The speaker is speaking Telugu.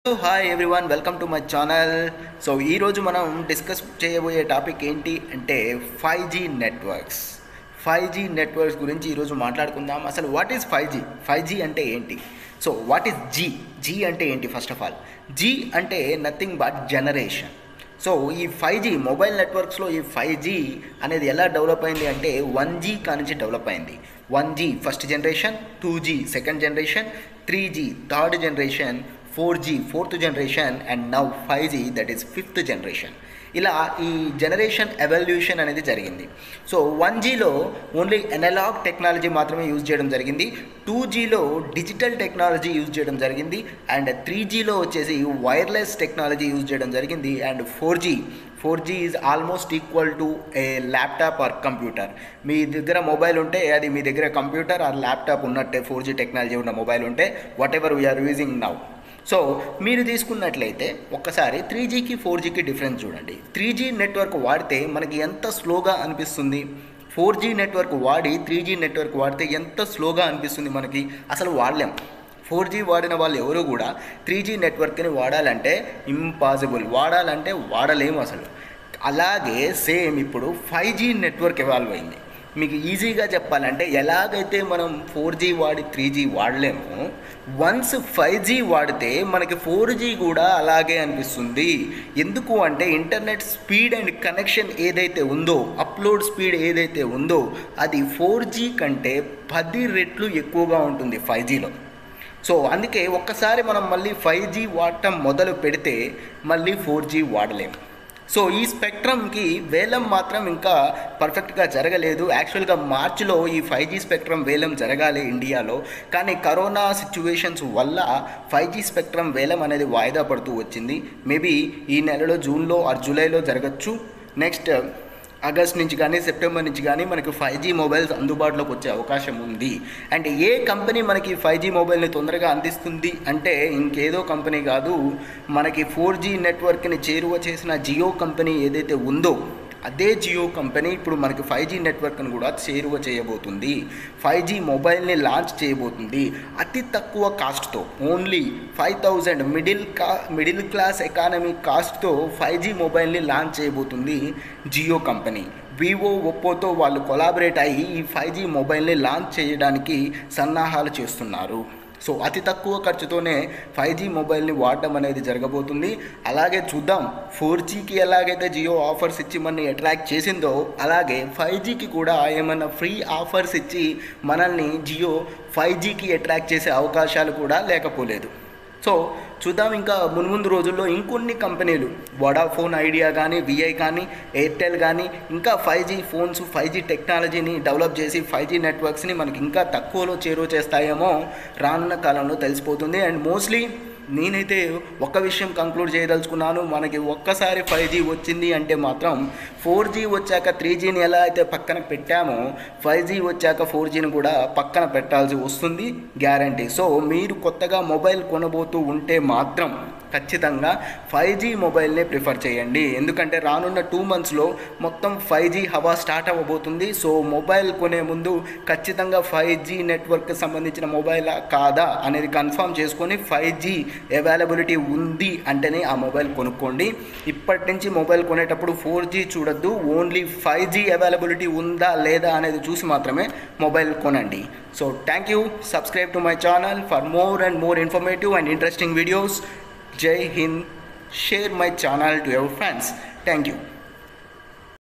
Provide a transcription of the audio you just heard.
Hi everyone welcome to my channel so ఈరోజు మనం డిస్కస్ చేయబోయే టాపిక్ ఏంటి అంటే five G networks five G networks గురించి ఈరోజు మాట్లాడుకుందాం అసలు what is five G five G అంటే ఏంటి so what is G G అంటే ఏంటి ఫస్ట్ ఆఫ్ ఆల్ జీ అంటే నథింగ్ బట్ జనరేషన్ సో ఈ ఫైవ్ జీ మొబైల్ నెట్వర్క్స్లో ఈ ఫైవ్ జీ అనేది ఎలా డెవలప్ అయింది అంటే వన్ జీ కానించి డెవలప్ అయింది one G first generation two G second generation three G third generation four G fourth generation and now five G that is fifth generation ఇలా ఈ జనరేషన్ ఎవల్యూషన్ అనేది జరిగింది సో వన్ జీలో ఓన్లీ ఎనలాగ్ టెక్నాలజీ మాత్రమే యూజ్ చేయడం జరిగింది టూ జీలో డిజిటల్ టెక్నాలజీ యూజ్ చేయడం జరిగింది అండ్ త్రీ జీలో వచ్చేసి వైర్లెస్ టెక్నాలజీ యూజ్ చేయడం జరిగింది and four G four G is almost equal to a laptop or computer మీ దగ్గర మొబైల్ ఉంటే అది మీ దగ్గర కంప్యూటర్ ఆర్ ల్యాప్టాప్ ఉన్నట్టే ఫోర్ జీ టెక్నాలజీ ఉన్న మొబైల్ ఉంటే whatever we're using now so మీరు తీసుకున్నట్లయితే ఒక్కసారి త్రీ జీకి ఫోర్ జీకి డిఫరెన్స్ చూడండి త్రీ జీ నెట్వర్క్ వాడితే మనకి ఎంత స్లోగా అనిపిస్తుంది ఫోర్ జీ నెట్వర్క్ వాడి త్రీ జీ నెట్వర్క్ వాడితే ఎంత స్లోగా అనిపిస్తుంది మనకి అసలు వాడలేం ఫోర్ జీ వాడిన వాళ్ళు ఎవరు కూడా త్రీ జీ నెట్వర్క్ని వాడాలంటే ఇంపాసిబుల్ వాడాలంటే వాడలేము అసలు అలాగే సేమ్ ఇప్పుడు ఫైవ్ జీ నెట్వర్క్ ఎవాల్వ్ అయింది మీకు ఈజీగా చెప్పాలంటే ఎలాగైతే మనం ఫోర్ జీ వాడి త్రీ జీ వాడలేమో వన్స్ ఫైవ్ జీ వాడితే మనకి ఫోర్ జీ కూడా అలాగే అనిపిస్తుంది ఎందుకు అంటే ఇంటర్నెట్ స్పీడ్ అండ్ కనెక్షన్ ఏదైతే ఉందో అప్లోడ్ స్పీడ్ ఏదైతే ఉందో అది ఫోర్ జీ కంటే పది రెట్లు ఎక్కువగా ఉంటుంది ఫైవ్ జీలో సో అందుకే ఒక్కసారి మనం మళ్ళీ ఫైవ్ జీ వాడటం మొదలు పెడితే మళ్ళీ ఫోర్ జీ వాడలేము సో ఈ స్పెక్ట్రమ్కి వేలం మాత్రం ఇంకా పర్ఫెక్ట్గా జరగలేదు యాక్చువల్గా మార్చిలో ఈ ఫైవ్ జీ స్పెక్ట్రమ్ వేలం జరగాలి ఇండియాలో కానీ కరోనా సిచ్యువేషన్స్ వల్ల ఫైవ్ జీ స్పెక్ట్రమ్ వేలం అనేది వాయిదా పడుతూ వచ్చింది మేబీ ఈ నెలలో జూన్లో ఆర్ జూలైలో జరగచ్చు నెక్స్ట్ ఆగస్ట్ నుంచి కానీ సెప్టెంబర్ నుంచి కానీ మనకి ఫైవ్ జీ మొబైల్స్ అందుబాటులోకి వచ్చే అవకాశం ఉంది అండ్ ఏ కంపెనీ మనకి ఫైవ్ జీ మొబైల్ని తొందరగా అందిస్తుంది అంటే ఇంకేదో కంపెనీ కాదు మనకి ఫోర్ జీ నెట్వర్క్ని చేరువ చేసిన జియో కంపెనీ ఏదైతే ఉందో అదే జియో కంపెనీ ఇప్పుడు మనకి ఫైవ్ జీ నెట్వర్క్ని కూడా చేరువ చేయబోతుంది ఫైవ్ జీ మొబైల్ని లాంచ్ చేయబోతుంది అతి తక్కువ కాస్ట్తో ఓన్లీ ఫైవ్ థౌజండ్ మిడిల్ కా మిడిల్ క్లాస్ ఎకానమీ కాస్ట్తో ఫైవ్ జీ మొబైల్ని లాంచ్ చేయబోతుంది జియో కంపెనీ వివో ఒప్పోతో వాళ్ళు కొలాబరేట్ అయ్యి ఈ ఫైవ్ జీ మొబైల్ని లాంచ్ చేయడానికి సన్నాహాలు చేస్తున్నారు సో అతి తక్కువ ఖర్చుతోనే ఫైవ్ జీ మొబైల్ని వాడడం అనేది జరగబోతుంది అలాగే చూద్దాం ఫోర్ జీకి ఎలాగైతే జియో ఆఫర్స్ ఇచ్చి మనల్ని అట్రాక్ట్ చేసిందో అలాగే ఫైవ్ జీకి కూడా ఏమైనా ఫ్రీ ఆఫర్స్ ఇచ్చి మనల్ని జియో ఫైవ్ జీకి అట్రాక్ట్ చేసే అవకాశాలు కూడా లేకపోలేదు సో చూద్దాం ఇంకా మున్ముందు రోజుల్లో ఇంకొన్ని కంపెనీలు వడాఫోన్ ఐడియా కానీ విఐ కానీ ఎయిర్టెల్ కానీ ఇంకా five G phones five G టెక్నాలజీని డెవలప్ చేసి ఫైవ్ జీ నెట్వర్క్స్ని మనకి ఇంకా తక్కువలో చేరువ చేస్తాయేమో రానున్న కాలంలో తెలిసిపోతుంది అండ్ మోస్ట్లీ నేనైతే ఒక్క విషయం కంక్లూడ్ చేయదలుచుకున్నాను మనకి ఒక్కసారి ఫైవ్ జీ వచ్చింది అంటే మాత్రం ఫోర్ జీ వచ్చాక త్రీ జీని ఎలా అయితే పక్కన పెట్టామో ఫైవ్ జీ వచ్చాక ఫోర్ జీని కూడా పక్కన పెట్టాల్సి వస్తుంది గ్యారంటీ సో మీరు కొత్తగా మొబైల్ కొనబోతూ ఉంటే మాత్రం ఖచ్చితంగా ఫైవ్ జీ మొబైల్నే ప్రిఫర్ చేయండి ఎందుకంటే రానున్న టూ మంత్స్లో మొత్తం ఫైవ్ జీ హవా స్టార్ట్ అవ్వబోతుంది సో మొబైల్ కొనే ముందు ఖచ్చితంగా ఫైవ్ జీ నెట్వర్క్ సంబంధించిన మొబైలా కాదా అనేది కన్ఫర్మ్ చేసుకొని ఫైవ్ జీ అవైలబిలిటీ ఉంది అంటేనే ఆ మొబైల్ కొనుక్కోండి ఇప్పటి నుంచి మొబైల్ కొనేటప్పుడు ఫోర్ జీ చూడొద్దు ఓన్లీ ఫైవ్ జీ అవైలబిలిటీ ఉందా లేదా అనేది చూసి మాత్రమే మొబైల్ కొనండి so thank you subscribe to my channel for more and more informative and interesting videos Jai Hind. Share my channel to your friends. Thank you.